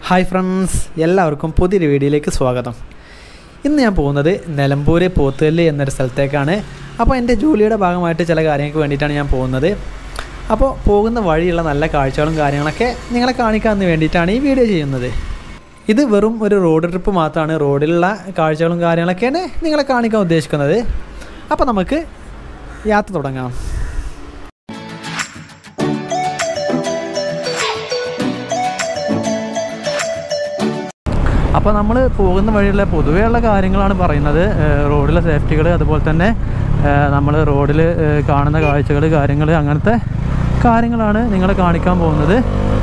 hi friends എല്ലാവർക്കും പുതിയൊരു വീഡിയോയിലേക്ക് സ്വാഗതം ഇന്ന് ഞാൻ പോകുന്നത് നിലമ്പൂർ പോത്തുകല്ല് എന്നൊരു സ്ഥലത്തേക്കാണ് അപ്പോൾ എൻ്റെ ജോലിയുടെ ഭാഗമായിട്ട് ചില കാര്യങ്ങൾക്ക് വേണ്ടിയിട്ടാണ് ഞാൻ പോകുന്നത് അപ്പോൾ പോകുന്ന വഴിയുള്ള നല്ല കാഴ്ചകളും കാര്യങ്ങളൊക്കെ നിങ്ങളെ കാണിക്കാൻ വേണ്ടിയിട്ടാണ് ഈ വീഡിയോ ചെയ്യുന്നത് ഇത് വെറും ഒരു റോഡ് ട്രിപ്പ് മാത്രമാണ് റോഡിലുള്ള കാഴ്ചകളും കാര്യങ്ങളൊക്കെയാണ് നിങ്ങളെ കാണിക്കാൻ ഉദ്ദേശിക്കുന്നത് അപ്പോൾ നമുക്ക് യാത്ര തുടങ്ങാം അപ്പോൾ നമ്മൾ പോകുന്ന വഴിയുള്ള പൊതുവെയുള്ള കാര്യങ്ങളാണ് പറയുന്നത് ഏഹ് റോഡിലെ സേഫ്റ്റികൾ അതുപോലെ തന്നെ നമ്മൾ റോഡിൽ കാണുന്ന കാഴ്ചകൾ കാര്യങ്ങൾ അങ്ങനത്തെ കാര്യങ്ങളാണ് നിങ്ങളെ കാണിക്കാൻ പോകുന്നത്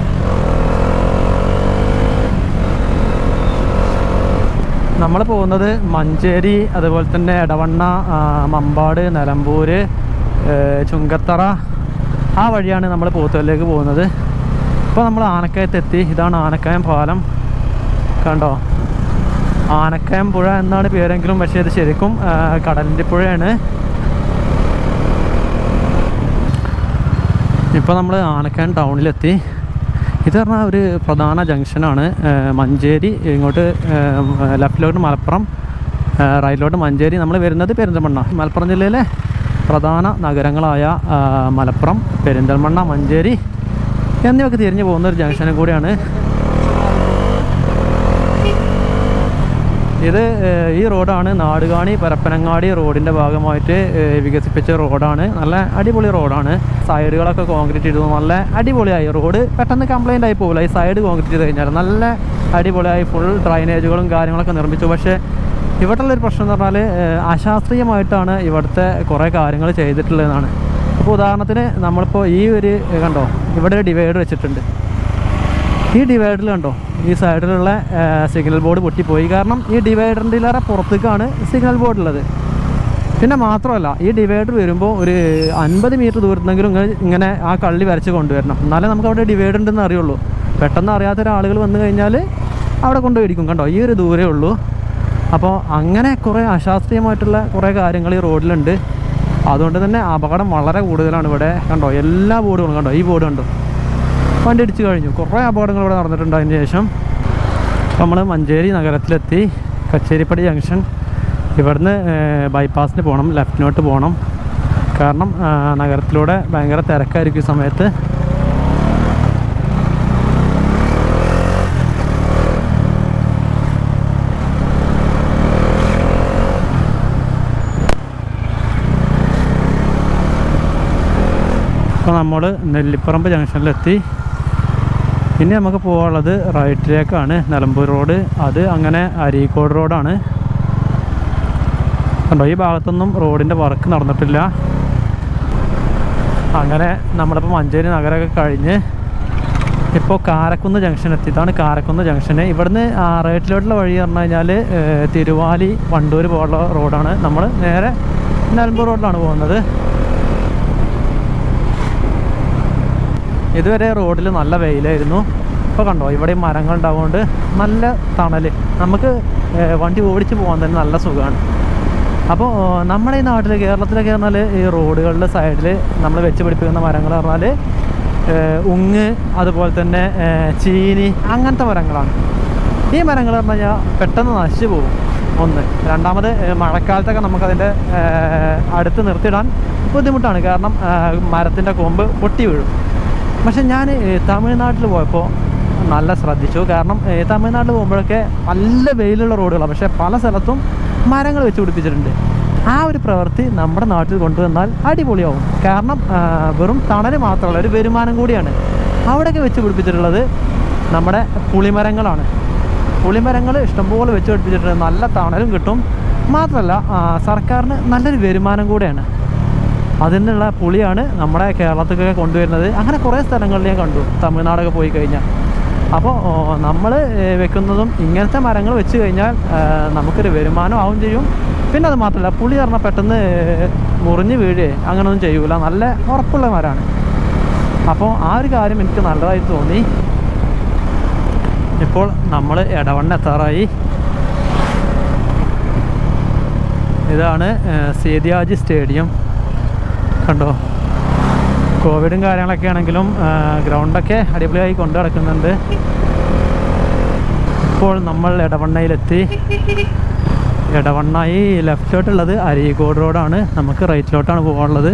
നമ്മൾ പോകുന്നത് മഞ്ചേരി അതുപോലെ തന്നെ എടവണ്ണ ആ, മമ്പാട് നിലമ്പൂർ ഏഹ് ചുങ്കത്തറ ആ വഴിയാണ് നമ്മൾ പോത്തുകല്ലിലേക്ക് പോകുന്നത് ഇപ്പോൾ നമ്മൾ ആനക്കയത്തെത്തി ഇതാണ് ആനക്കയം പാലം കണ്ടോ ആനക്കയം പുഴ എന്നാണ് പേരെങ്കിലും പക്ഷേ ഇത് ശരിക്കും ആ, കടലിൻ്റെ പുഴയാണ് ഇപ്പോൾ നമ്മൾ ആനക്കയം ടൗണിലെത്തി ഇത് പറഞ്ഞാൽ ഒരു പ്രധാന ജംഗ്ഷനാണ് ആ, മഞ്ചേരി ഇങ്ങോട്ട് ലെഫ്റ്റിലോട്ട് മലപ്പുറം ആ, റൈറ്റിലോട്ട് മഞ്ചേരി നമ്മൾ വരുന്നത് പെരിന്തൽമണ്ണ മലപ്പുറം ജില്ലയിലെ പ്രധാന നഗരങ്ങളായ ആ, മലപ്പുറം പെരിന്തൽമണ്ണ മഞ്ചേരി എന്നിവയൊക്കെ തിരിഞ്ഞു പോകുന്ന ഒരു ജംഗ്ഷനും കൂടിയാണ് ഇത് ഏഹ്, ഈ റോഡാണ് നാടുകാണി പരപ്പനങ്ങാടി റോഡിൻ്റെ ഭാഗമായിട്ട് ഏഹ്, വികസിപ്പിച്ച റോഡാണ് നല്ല അടിപൊളി റോഡാണ് സൈഡുകളൊക്കെ കോൺക്രീറ്റ് ചെയ്തു നല്ല അടിപൊളിയായി റോഡ് പെട്ടെന്ന് കംപ്ലൈൻ്റ് ആയി പോകില്ല ഈ സൈഡ് കോൺക്രീറ്റ് ചെയ്ത് കഴിഞ്ഞാൽ നല്ല അടിപൊളിയായി ഫുൾ ഡ്രൈനേജുകളും കാര്യങ്ങളൊക്കെ നിർമ്മിച്ചു പക്ഷേ ഇവിടെയുള്ള ഒരു പ്രശ്നം എന്ന് പറഞ്ഞാൽ ഏഹ്, അശാസ്ത്രീയമായിട്ടാണ് ഇവിടുത്തെ കുറേ കാര്യങ്ങൾ ചെയ്തിട്ടുള്ളതെന്നാണ് അപ്പോൾ ഉദാഹരണത്തിന് നമ്മളിപ്പോൾ ഈ ഒരു കണ്ടോ ഇവിടെ ഒരു ഡിവൈഡർ വെച്ചിട്ടുണ്ട് ഈ ഡിവൈഡറിൽ കണ്ടോ ഈ സൈഡിലുള്ള സിഗ്നൽ ബോർഡ് പൊട്ടിപ്പോയി കാരണം ഈ ഡിവൈഡറിൻ്റെ ഇലേറെ പുറത്തേക്കാണ് സിഗ്നൽ ബോർഡ് ഉള്ളത് പിന്നെ മാത്രമല്ല ഈ ഡിവൈഡർ വരുമ്പോൾ ഒരു അൻപത് മീറ്റർ ദൂരത്തെങ്കിലും ഇങ്ങനെ ഇങ്ങനെ ആ കള്ളി വരച്ച് കൊണ്ടുവരണം എന്നാലേ നമുക്ക് അവിടെ ഡിവൈഡർ ഉണ്ടെന്ന് അറിയുള്ളൂ പെട്ടെന്ന് അറിയാത്ത ഒരാളുകൾ വന്നു കഴിഞ്ഞാൽ അവിടെ കൊണ്ടുപോയി ഇടിക്കും കണ്ടോ ഈ ഒരു ദൂരേ ഉള്ളൂ അപ്പോൾ അങ്ങനെ കുറേ അശാസ്ത്രീയമായിട്ടുള്ള കുറേ കാര്യങ്ങൾ ഈ റോഡിലുണ്ട് അതുകൊണ്ട് തന്നെ അപകടം വളരെ കൂടുതലാണ് ഇവിടെ കണ്ടോ എല്ലാ ബോർഡുകളും കണ്ടോ ഈ ബോർഡ് കണ്ടോ വണ്ടി ഇടിച്ചു കഴിഞ്ഞു കുറേ അപകടങ്ങൾ ഇവിടെ നടന്നിട്ടുണ്ട് അതിന് ശേഷം നമ്മൾ മഞ്ചേരി നഗരത്തിലെത്തി കച്ചേരിപ്പടി ജംഗ്ഷൻ ഇവിടുന്ന് ഏഹ്, ബൈപ്പാസിന് പോകണം ലെഫ്റ്റിനോട്ട് പോകണം കാരണം ആ, നഗരത്തിലൂടെ ഭയങ്കര തിരക്കായിരിക്കും ഈ സമയത്ത് ഇപ്പോൾ നമ്മൾ നെല്ലിപ്പറമ്പ് ജംഗ്ഷനിലെത്തി ഇനി നമുക്ക് പോകാനുള്ളത് റൈറ്റിലേക്കാണ് നിലമ്പൂർ റോഡ് അത് അങ്ങനെ അരീക്കോട് റോഡാണ് കണ്ടോ ഈ ഭാഗത്തൊന്നും റോഡിൻ്റെ വർക്ക് നടന്നിട്ടില്ല അങ്ങനെ നമ്മളിപ്പോൾ മഞ്ചേരി നഗരമൊക്കെ കഴിഞ്ഞ് ഇപ്പോൾ കാരക്കുന്ന് ജംഗ്ഷൻ എത്തി ഇതാണ് കാരക്കുന്ന് ജംഗ്ഷന് ഇവിടുന്ന് ആ റൈറ്റിലോട്ടുള്ള വഴി പറഞ്ഞു കഴിഞ്ഞാൽ ഏഹ്, തിരുവാലി വണ്ടൂർ പോലുള്ള റോഡാണ് നമ്മൾ നേരെ നിലമ്പൂർ റോഡിലാണ് പോകുന്നത് ഇതുവരെ റോഡിൽ നല്ല വെയിലായിരുന്നു ഇപ്പോൾ കണ്ടോ ഇവിടെ മരങ്ങൾ ഉണ്ടാവുകൊണ്ട് നല്ല തണൽ നമുക്ക് ഏഹ്, വണ്ടി ഓടിച്ച് പോകാൻ തന്നെ നല്ല സുഖമാണ് അപ്പോൾ ഏഹ്, നമ്മുടെ ഈ നാട്ടിൽ കേരളത്തിലൊക്കെ പറഞ്ഞാൽ ഈ റോഡുകളുടെ സൈഡിൽ നമ്മൾ വെച്ച് പിടിപ്പിക്കുന്ന മരങ്ങൾ പറഞ്ഞാൽ ഏഹ്, ഉങ്ങ് അതുപോലെ തന്നെ ഏഹ്, ചീനി അങ്ങനത്തെ മരങ്ങളാണ് ഈ മരങ്ങൾ പറഞ്ഞു കഴിഞ്ഞാൽ പെട്ടെന്ന് നശിച്ചു പോകും ഒന്ന് രണ്ടാമത് ഏഹ്, മഴക്കാലത്തൊക്കെ നമുക്കതിൻ്റെ ഏഹ്, അടുത്ത് നിർത്തിയിടാൻ ബുദ്ധിമുട്ടാണ് കാരണം മരത്തിൻ്റെ കൊമ്പ് പൊട്ടി വീഴും പക്ഷെ ഞാൻ തമിഴ്നാട്ടിൽ പോയപ്പോൾ നല്ല ശ്രദ്ധിച്ചു കാരണം ഏ, തമിഴ്നാട്ടിൽ പോകുമ്പോഴൊക്കെ നല്ല വെയിലുള്ള റോഡുകളാണ് പക്ഷേ പല സ്ഥലത്തും മരങ്ങൾ വെച്ച് പിടിപ്പിച്ചിട്ടുണ്ട് ആ ഒരു പ്രവൃത്തി നമ്മുടെ നാട്ടിൽ കൊണ്ടുവന്നാൽ അടിപൊളിയാവും കാരണം ആ, വെറും തണൽ മാത്രമല്ല ഒരു വരുമാനം കൂടിയാണ് അവിടെയൊക്കെ വെച്ച് പിടിപ്പിച്ചിട്ടുള്ളത് നമ്മുടെ പുളിമരങ്ങളാണ് പുളിമരങ്ങൾ ഇഷ്ടംപോലെ വെച്ച് പിടിപ്പിച്ചിട്ടുണ്ട് നല്ല തണലും കിട്ടും മാത്രമല്ല ആ, സർക്കാരിന് നല്ലൊരു വരുമാനം കൂടെയാണ് അതിനുള്ള പുളിയാണ് നമ്മുടെ കേരളത്തിലൊക്കെ കൊണ്ടുവരുന്നത് അങ്ങനെ കുറേ സ്ഥലങ്ങളിൽ ഞാൻ കണ്ടു തമിഴ്നാടൊക്കെ പോയി കഴിഞ്ഞാൽ അപ്പോൾ നമ്മൾ വെക്കുന്നതും ഇങ്ങനത്തെ മരങ്ങൾ വെച്ച് കഴിഞ്ഞാൽ ആ, നമുക്കൊരു വരുമാനം ആവും ചെയ്യും പിന്നെ അത് മാത്രമല്ല പുളി പറഞ്ഞാൽ പെട്ടെന്ന് മുറിഞ്ഞ് വീഴുകയെ അങ്ങനെയൊന്നും ചെയ്യൂല നല്ല ഉറപ്പുള്ള മരമാണ് അപ്പോൾ ആ ഒരു കാര്യം എനിക്ക് നല്ലതായിട്ട് തോന്നി ഇപ്പോൾ നമ്മൾ ഇടവണ്ണ എത്താറായി ഇതാണ് ഏഹ്, സേതിയാജി സ്റ്റേഡിയം കണ്ടോ കോവിഡും കാര്യങ്ങളൊക്കെ ആണെങ്കിലും ആ, ഗ്രൗണ്ടൊക്കെ അടിപൊളിയായി കൊണ്ടു നടക്കുന്നുണ്ട് ഇപ്പോൾ നമ്മൾ ഇടവണ്ണയിലെത്തി ഇടവണ്ണ ഈ ലെഫ്റ്റിലോട്ടുള്ളത് അരീക്കോട് റോഡാണ് നമുക്ക് റൈറ്റിലോട്ടാണ് പോകാനുള്ളത്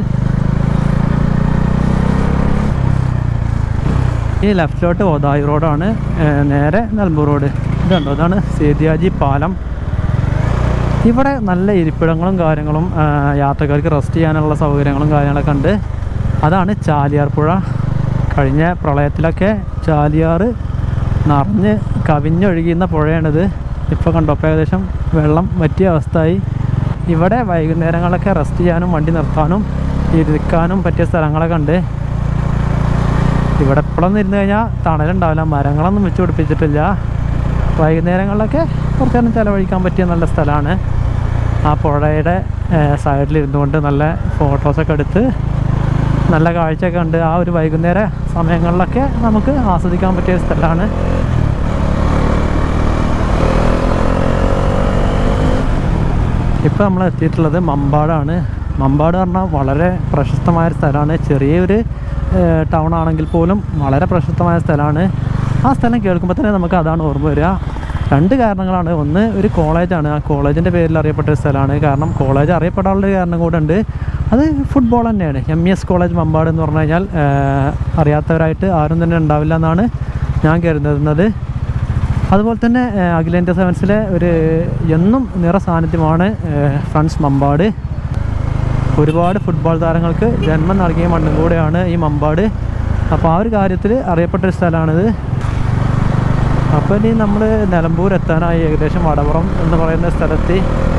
ഈ ലെഫ്റ്റിലോട്ട് ഓതായി റോഡാണ് ഏഹ് നേരെ നിലമ്പൂർ റോഡ് ഇതുണ്ടോ അതാണ് സേതിയാജി പാലം ഇവിടെ നല്ല ഇരിപ്പിടങ്ങളും കാര്യങ്ങളും ആ, യാത്രക്കാർക്ക് റെസ്റ്റ് ചെയ്യാനുള്ള സൗകര്യങ്ങളും കാര്യങ്ങളൊക്കെ ഉണ്ട് അതാണ് ചാലിയാർ പുഴ കഴിഞ്ഞ പ്രളയത്തിലൊക്കെ ചാലിയാർ നിറഞ്ഞ് കവിഞ്ഞൊഴുകിയുന്ന പുഴയാണിത് ഇപ്പോൾ കണ്ടോ ഇപ്പോൾ ഏകദേശം വെള്ളം വറ്റിയ അവസ്ഥയായി ഇവിടെ വൈകുന്നേരങ്ങളൊക്കെ റെസ്റ്റ് ചെയ്യാനും വണ്ടി നിർത്താനും ഇരിക്കാനും പറ്റിയ സ്ഥലങ്ങളൊക്കെ ഉണ്ട് ഇവിടെ ഇപ്പോഴൊന്നും ഇരുന്ന് കഴിഞ്ഞാൽ തണലുണ്ടാവില്ല മരങ്ങളൊന്നും വെച്ച് പിടിപ്പിച്ചിട്ടില്ല വൈകുന്നേരങ്ങളിലൊക്കെ കുറച്ച് നേരം ചിലവഴിക്കാൻ പറ്റിയ നല്ല സ്ഥലമാണ് ആ പുഴയുടെ സൈഡിൽ ഇരുന്നുകൊണ്ട് നല്ല ഫോട്ടോസൊക്കെ എടുത്ത് നല്ല കാഴ്ചയൊക്കെ ഉണ്ട് ആ ഒരു വൈകുന്നേര സമയങ്ങളിലൊക്കെ നമുക്ക് ആസ്വദിക്കാൻ പറ്റിയ സ്ഥലമാണ് ഇപ്പോൾ നമ്മൾ എത്തിയിട്ടുള്ളത് മമ്പാടാണ് മമ്പാട് പറഞ്ഞാൽ വളരെ പ്രശസ്തമായ ഒരു സ്ഥലമാണ് ചെറിയൊരു ടൗൺ ആണെങ്കിൽ പോലും വളരെ പ്രശസ്തമായ സ്ഥലമാണ് ആ സ്ഥലം കേൾക്കുമ്പോൾ തന്നെ നമുക്ക് അതാണ് ഓർമ്മ വരിക രണ്ട് കാരണങ്ങളാണ് ഒന്ന് ഒരു കോളേജാണ് ആ കോളേജിൻ്റെ പേരിൽ അറിയപ്പെട്ട ഒരു സ്ഥലമാണ് കാരണം കോളേജ് അറിയപ്പെടാനുള്ള ഒരു കാരണം കൂടെ ഉണ്ട് അത് ഫുട്ബോൾ തന്നെയാണ് M E S college Mampad എന്ന് പറഞ്ഞു കഴിഞ്ഞാൽ ഏഹ്, അറിയാത്തവരായിട്ട് ആരും തന്നെ ഉണ്ടാവില്ല എന്നാണ് ഞാൻ കരുതുന്നത് അതുപോലെ തന്നെ ഏഹ്, അഖിലേന്ത്യാ സെവൻസിലെ ഒരു എന്നും നിറ സാന്നിധ്യമാണ് ഏഹ്, ഫ്രണ്ട്സ് മമ്പാട് ഒരുപാട് ഫുട്ബോൾ താരങ്ങൾക്ക് ജന്മം നൽകിയ മണ്ണും കൂടെയാണ് ഈ മമ്പാട് അപ്പോൾ ആ ഒരു കാര്യത്തിൽ അറിയപ്പെട്ട ഒരു സ്ഥലമാണിത് അപ്പോൾ ഇനി നമ്മൾ നിലമ്പൂർ എത്താനായി ഏകദേശം വടവറം എന്ന് പറയുന്ന സ്ഥലത്ത്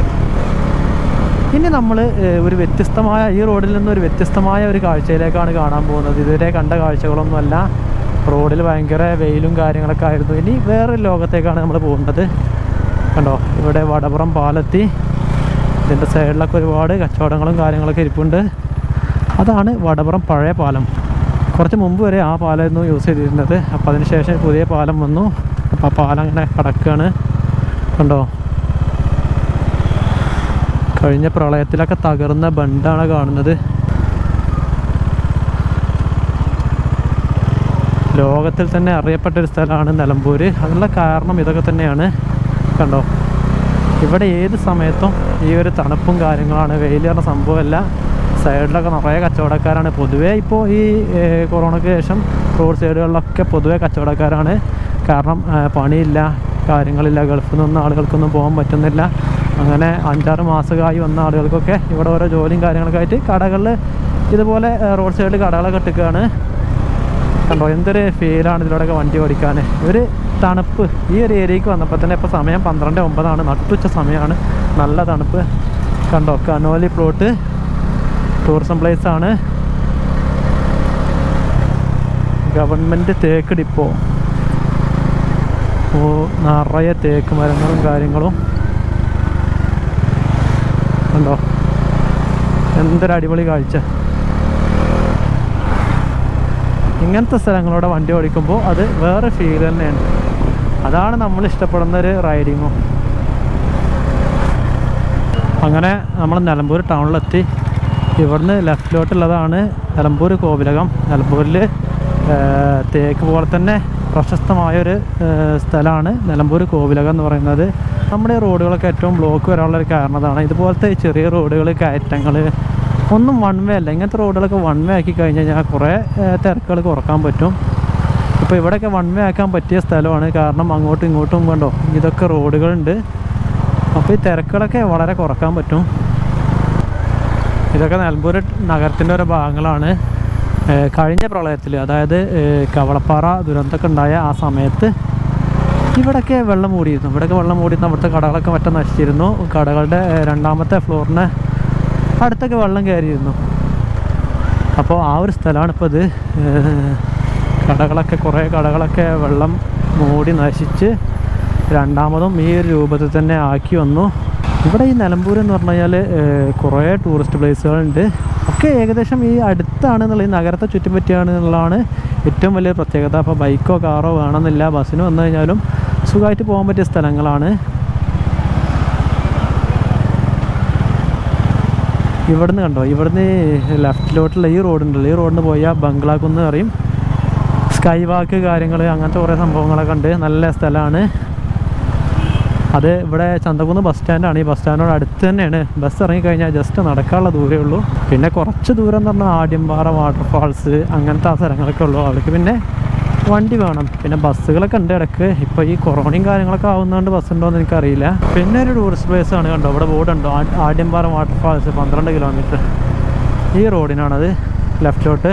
ഇനി നമ്മൾ ഒരു വ്യത്യസ്തമായ ഈ റോഡിൽ നിന്ന് ഒരു വ്യത്യസ്തമായ ഒരു കാഴ്ചയിലേക്കാണ് കാണാൻ പോകുന്നത് ഇതുവരെ കണ്ട കാഴ്ചകളൊന്നുമല്ല റോഡിൽ ഭയങ്കര വെയിലും കാര്യങ്ങളൊക്കെ ആയിരുന്നു ഇനി വേറൊരു ലോകത്തേക്കാണ് നമ്മൾ പോകുന്നത് കണ്ടോ ഇവിടെ വടപുറം പാലെത്തി ഇതിൻ്റെ സൈഡിലൊക്കെ ഒരുപാട് കച്ചവടങ്ങളും കാര്യങ്ങളൊക്കെ ഇരിപ്പുണ്ട് അതാണ് വടപുറം പഴയ പാലം കുറച്ച് മുമ്പ് വരെ ആ പാലമായിരുന്നു യൂസ് ചെയ്തിരുന്നത് അപ്പോൾ അതിന് ശേഷം പുതിയ പാലം വന്നു അപ്പോൾ ആ പാലം അങ്ങനെ കിടക്കുകയാണ് കണ്ടോ കഴിഞ്ഞ പ്രളയത്തിലൊക്കെ തകർന്ന ബണ്ടാണ് കാണുന്നത് ലോകത്തിൽ തന്നെ അറിയപ്പെട്ട ഒരു സ്ഥലമാണ് നിലമ്പൂർ അതിനുള്ള കാരണം ഇതൊക്കെ തന്നെയാണ് കണ്ടോ ഇവിടെ ഏത് സമയത്തും ഈ ഒരു തണുപ്പും കാര്യങ്ങളാണ് വെയിൽ പറഞ്ഞ സംഭവമല്ല സൈഡിലൊക്കെ നിറയെ കച്ചവടക്കാരാണ് പൊതുവേ ഇപ്പോൾ ഈ ഏഹ്, കൊറോണയ്ക്ക് ശേഷം റോഡ് സൈഡുകളിലൊക്കെ പൊതുവേ കച്ചവടക്കാരാണ് കാരണം ഏഹ്, പണിയില്ല കാര്യങ്ങളില്ല ഗൾഫിൽ നിന്നൊന്നും ആളുകൾക്കൊന്നും പോകാൻ പറ്റുന്നില്ല അങ്ങനെ അഞ്ചാറ് മാസമായി വന്ന ആളുകൾക്കൊക്കെ ഇവിടെ ഓരോ ജോലിയും കാര്യങ്ങളൊക്കെ ആയിട്ട് കടകളിൽ ഇതുപോലെ ഏഹ്, റോഡ് സൈഡിൽ കടകളൊക്കെ ഇട്ടിക്കുകയാണ് കണ്ടോ എന്തൊരു ഫീലാണ് ഇതിലൂടെയൊക്കെ വണ്ടി ഓടിക്കാൻ ഒരു തണുപ്പ് ഈ ഒരു ഏരിയക്ക് വന്നപ്പോൾ തന്നെ ഇപ്പോൾ സമയം പന്ത്രണ്ട് ഒമ്പതാണ് നട്ടുച്ച സമയമാണ് നല്ല തണുപ്പ് കണ്ടോ കനോലി പ്ലോട്ട് ടൂറിസം പ്ലേസ് ആണ് ഗവൺമെൻറ് തേക്ക് ഡിപ്പോ ഓ നിറയെ തേക്ക് മരങ്ങളും കാര്യങ്ങളും കണ്ടോ എന്തൊരു അടിപൊളി കാഴ്ച ഇങ്ങനത്തെ സ്ഥലങ്ങളൂടെ വണ്ടി ഓടിക്കുമ്പോൾ അത് വേറെ ഫീൽ തന്നെയാണ് അതാണ് നമ്മൾ ഇഷ്ടപ്പെടുന്ന ഒരു റൈഡിങ്ങും അങ്ങനെ നമ്മൾ നിലമ്പൂർ ടൗണിലെത്തി ഇവിടുന്ന് ലെഫ്റ്റിലോട്ടുള്ളതാണ് നിലമ്പൂർ കോവിലകം നിലമ്പൂരിൽ തേക്ക് പോലെ തന്നെ പ്രശസ്തമായൊരു സ്ഥലമാണ് നിലമ്പൂർ കോവിലകം എന്ന് പറയുന്നത് നമ്മുടെ ഈ റോഡുകളൊക്കെ ഏറ്റവും ബ്ലോക്ക് വരാനുള്ള ഒരു കാരണം അതാണ് ഇതുപോലത്തെ ഈ ചെറിയ റോഡുകൾ കയറ്റങ്ങൾ ഒന്നും വൺ വേ അല്ല ഇങ്ങനത്തെ റോഡുകളൊക്കെ വൺ വേ ആക്കി കഴിഞ്ഞ് കഴിഞ്ഞാൽ കുറേ തിരക്കുകൾ കുറക്കാൻ പറ്റും ഇപ്പോൾ ഇവിടെയൊക്കെ വൺ വേ ആക്കാൻ പറ്റിയ സ്ഥലമാണ് കാരണം അങ്ങോട്ടും ഇങ്ങോട്ടും കണ്ടോ ഇതൊക്കെ റോഡുകളുണ്ട് അപ്പോൾ ഈ തിരക്കുകളൊക്കെ വളരെ കുറക്കാൻ പറ്റും ഇതൊക്കെ നിലമ്പൂർ നഗരത്തിൻ്റെ ഓരോ ഭാഗങ്ങളാണ് ഏഹ് കഴിഞ്ഞ പ്രളയത്തിൽ അതായത് ഏഹ് കവളപ്പാറ ദുരന്തമൊക്കെ ഉണ്ടായ ആ സമയത്ത് ഇവിടെയൊക്കെ വെള്ളം മൂടിയിരുന്നു ഇവിടെയൊക്കെ വെള്ളം മൂടിയിരുന്നു അവിടുത്തെ കടകളൊക്കെ മറ്റേ നശിച്ചിരുന്നു കടകളുടെ ഏഹ് രണ്ടാമത്തെ ഫ്ലോറിന് അടുത്തൊക്കെ വെള്ളം കയറിയിരുന്നു അപ്പോൾ ആ ഒരു സ്ഥലമാണ് ഇപ്പോൾ ഇത് ഏഹ് കടകളൊക്കെ കുറേ കടകളൊക്കെ വെള്ളം മൂടി നശിച്ച് രണ്ടാമതും ഈ ഒരു രൂപത്തിൽ തന്നെ ആക്കി വന്നു ഇവിടെ ഈ നിലമ്പൂർ എന്ന് പറഞ്ഞു കഴിഞ്ഞാൽ കുറേ ടൂറിസ്റ്റ് പ്ലേസുകളുണ്ട് ഒക്കെ ഏകദേശം ഈ അടുത്താണ് എന്നുള്ള ഈ നഗരത്തെ ചുറ്റിപ്പറ്റിയാണ് എന്നുള്ളതാണ് ഏറ്റവും വലിയ പ്രത്യേകത അപ്പോൾ ബൈക്കോ കാറോ വേണമെന്നില്ല ബസ്സിന് വന്നു കഴിഞ്ഞാലും സുഖമായിട്ട് പോകാൻ പറ്റിയ സ്ഥലങ്ങളാണ് ഇവിടുന്ന് കണ്ടോ ഇവിടുന്ന് ലെഫ്റ്റിലോട്ടുള്ള ഈ റോഡുണ്ടല്ലോ ഈ റോഡിന് പോയാൽ ബംഗ്ലാക്കുന്ന് പറയും സ്കൈ വാക്ക് കാര്യങ്ങൾ അങ്ങനത്തെ കുറേ സംഭവങ്ങളൊക്കെ ഉണ്ട് നല്ല സ്ഥലമാണ് അത് ഇവിടെ ചന്തകുന്ന് ബസ് സ്റ്റാൻഡാണ് ഈ ബസ് സ്റ്റാൻഡിനോട് അടുത്ത് തന്നെയാണ് ബസ് ഇറങ്ങിക്കഴിഞ്ഞാൽ ജസ്റ്റ് നടക്കാനുള്ള ദൂരമേ ഉള്ളൂ പിന്നെ കുറച്ച് ദൂരം എന്ന് പറഞ്ഞാൽ ആദ്യംപാറ വാട്ടർഫാൾസ് അങ്ങനത്തെ ആ സ്ഥലങ്ങളൊക്കെ ഉള്ളൂ അവിടേക്ക് പിന്നെ വണ്ടി വേണം പിന്നെ ബസ്സുകളൊക്കെ ഉണ്ട് ഇടയ്ക്ക് ഇപ്പോൾ ഈ കൊറോണയും കാര്യങ്ങളൊക്കെ ആവുന്നതുകൊണ്ട് ബസ് ഉണ്ടോ എന്ന് എനിക്കറിയില്ല പിന്നെ ഒരു ടൂറിസ്റ്റ് പ്ലേസ് ആണ് കണ്ടോ ഇവിടെ ബോർഡ് ഉണ്ടോ ആ- ആദ്യംപാറ വാട്ടർഫാൾസ് പന്ത്രണ്ട് കിലോമീറ്റർ ഈ റോഡിനാണത് ലെഫ്റ്റിലോട്ട്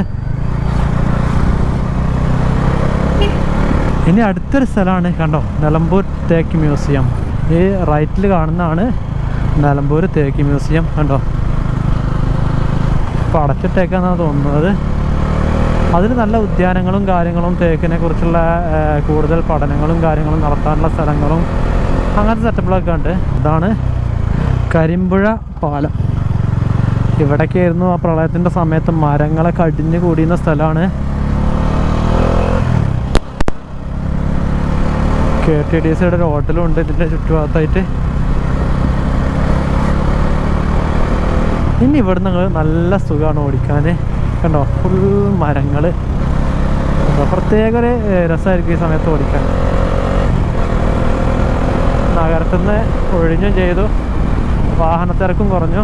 ഇനി അടുത്തൊരു സ്ഥലമാണ് കണ്ടോ നിലമ്പൂർ തേക്ക് മ്യൂസിയം ഈ റൈറ്റിൽ കാണുന്നതാണ് നിലമ്പൂർ തേക്ക് മ്യൂസിയം കണ്ടോ ഇപ്പോൾ അടച്ചിട്ടേക്കാന്നാണ് തോന്നുന്നത് അതിൽ നല്ല ഉദ്യാനങ്ങളും കാര്യങ്ങളും തേക്കിനെ കുറിച്ചുള്ള ഏർ, കൂടുതൽ പഠനങ്ങളും കാര്യങ്ങളും നടത്താനുള്ള സ്ഥലങ്ങളും അങ്ങനത്തെ സെറ്റപ്പുകളൊക്കെ ഉണ്ട് ഇതാണ് കരിമ്പുഴ പാലം ഇവിടൊക്കെയായിരുന്നു ആ പ്രളയത്തിൻ്റെ സമയത്ത് മരങ്ങളൊക്കെ അടിഞ്ഞു കൂടിയുന്ന സ്ഥലമാണ് കെ ടി ഡി സിയുടെ ഒരു ഹോട്ടലും ഉണ്ട് ഇതിൻ്റെ ചുറ്റുഭാഗത്തായിട്ട് ഇനി ഇവിടുന്ന് അങ്ങ് നല്ല സുഖമാണ് ഓടിക്കാൻ കണ്ടോ ഫുൾ മരങ്ങൾ പ്രത്യേക ഒരു ഏർ, രസമായിരിക്കും ഈ സമയത്ത് ഓടിക്കാൻ നഗരത്തിൽ നിന്ന് ഒഴിഞ്ഞും ചെയ്തു വാഹനത്തിരക്കും കുറഞ്ഞു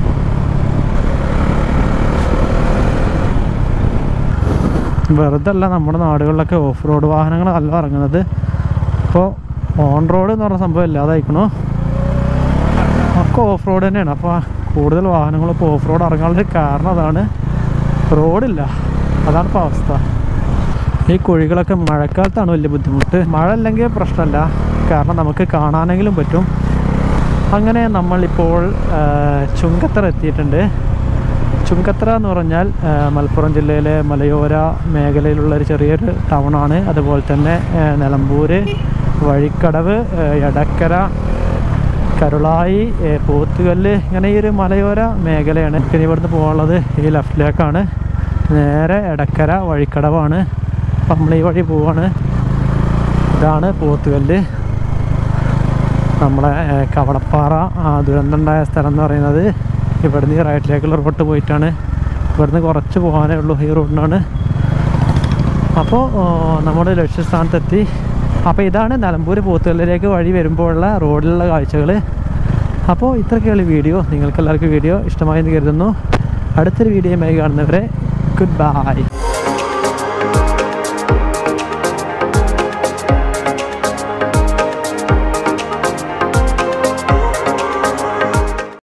വെറുതെ അല്ല നമ്മുടെ നാടുകളിലൊക്കെ ഓഫ് റോഡ് വാഹനങ്ങളല്ല ഇറങ്ങുന്നത് ഇപ്പോൾ ഓൺ റോഡ് എന്ന് പറഞ്ഞ സംഭവം ഇല്ലാതായിക്കണു ഒക്കെ ഓഫ് റോഡ് തന്നെയാണ് അപ്പോൾ കൂടുതൽ വാഹനങ്ങൾ ഇപ്പോൾ ഓഫ് റോഡ് ഇറങ്ങാനുള്ള ഒരു കാരണം അതാണ് റോഡില്ല അതാണ് ഇപ്പോൾ അവസ്ഥ ഈ കുഴികളൊക്കെ മഴക്കാലത്താണ് വലിയ ബുദ്ധിമുട്ട് മഴ അല്ലെങ്കിൽ പ്രശ്നമല്ല കാരണം നമുക്ക് കാണാനെങ്കിലും പറ്റും അങ്ങനെ നമ്മളിപ്പോൾ ആ, ചുങ്കത്തറ എത്തിയിട്ടുണ്ട് ചുങ്കത്തറ എന്ന് പറഞ്ഞാൽ ആ, മലപ്പുറം ജില്ലയിലെ മലയോര മേഖലയിലുള്ള ഒരു ചെറിയൊരു ടൗണാണ് അതുപോലെ തന്നെ ആ, നിലമ്പൂർ വഴിക്കടവ് ആ, എടക്കര കരുളായി ഏ, പോത്തുകല്ല് ഇങ്ങനെ ഈ ഒരു മലയോര മേഖലയാണ് ഇനി ഇവിടുന്ന് പോകാനുള്ളത് ഈ ലെഫ്റ്റിലേക്കാണ് നേരെ എടക്കര വഴിക്കടവാണ് അപ്പം നമ്മൾ ഈ വഴി പോവാണ് ഇതാണ് പോത്തുകല്ല് നമ്മളെ ഏ, കവടപ്പാറ ആ, ദുരന്തമുണ്ടായ സ്ഥലം എന്ന് പറയുന്നത് ഇവിടുന്ന് ഈ റൈറ്റിലേക്കുള്ള റോട്ട് പോയിട്ടാണ് ഇവിടുന്ന് കുറച്ച് പോകാനേ ഉള്ളൂ ഈ റോഡിനാണ് അപ്പോൾ നമ്മുടെ ലക്ഷ്യസ്ഥാനത്തെത്തി അപ്പോൾ ഇതാണ് നിലമ്പൂർ പോത്തുകല്ലിലേക്ക് വഴി വരുമ്പോഴുള്ള റോഡിലുള്ള കാഴ്ചകൾ അപ്പോൾ ഇത്രയൊക്കെയുള്ള വീഡിയോ നിങ്ങൾക്ക് എല്ലാവർക്കും വീഡിയോ ഇഷ്ടമായെന്ന് കരുതുന്നു അടുത്തൊരു വീഡിയോയുമായി കാണുന്നവരെ ഗുഡ് ബൈ